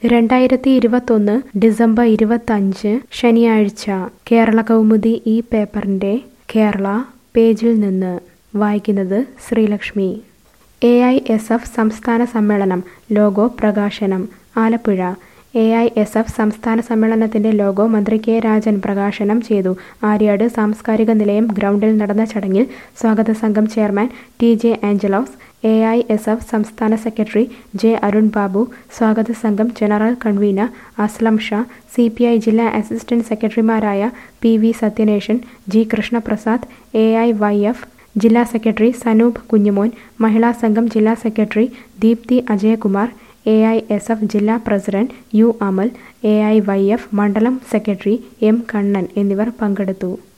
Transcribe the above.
രണ്ടായിരത്തി ഇരുപത്തൊന്ന് ഡിസംബർ ഇരുപത്തഞ്ച് ശനിയാഴ്ച കേരള കൗമുദി ഈ പേപ്പറിന്റെ കേരള പേജിൽ നിന്ന് വായിക്കുന്നത് Sreelakshmi A I S F സംസ്ഥാന സമ്മേളനം ലോഗോ പ്രകാശനം Alappuzha A I S F സംസ്ഥാന സമ്മേളനത്തിന്റെ ലോഗോ മന്ത്രി കെ രാജൻ പ്രകാശനം ചെയ്തു ആര്യാട് സാംസ്കാരിക നിലയം ഗ്രൗണ്ടിൽ നടന്ന ചടങ്ങിൽ സ്വാഗത സംഘം chairman T J Angelos A I S F സംസ്ഥാന സെക്രട്ടറി ജെ അരുൺ ബാബു സ്വാഗത സംഘം general convener Aslam Shah C P I ജില്ലാ അസിസ്റ്റന്റ് സെക്രട്ടറിമാരായ P V Sathyanesan G Krishnaprasad A I Y F ജില്ലാ സെക്രട്ടറി സനൂപ് കുഞ്ഞുമോൻ മഹിളാ സംഘം ജില്ലാ secretary Deepthi Ajayakumar A I S F ജില്ലാ president U Amal A I Y F മണ്ഡലം സെക്രട്ടറി എം കണ്ണൻ എന്നിവർ പങ്കെടുത്തു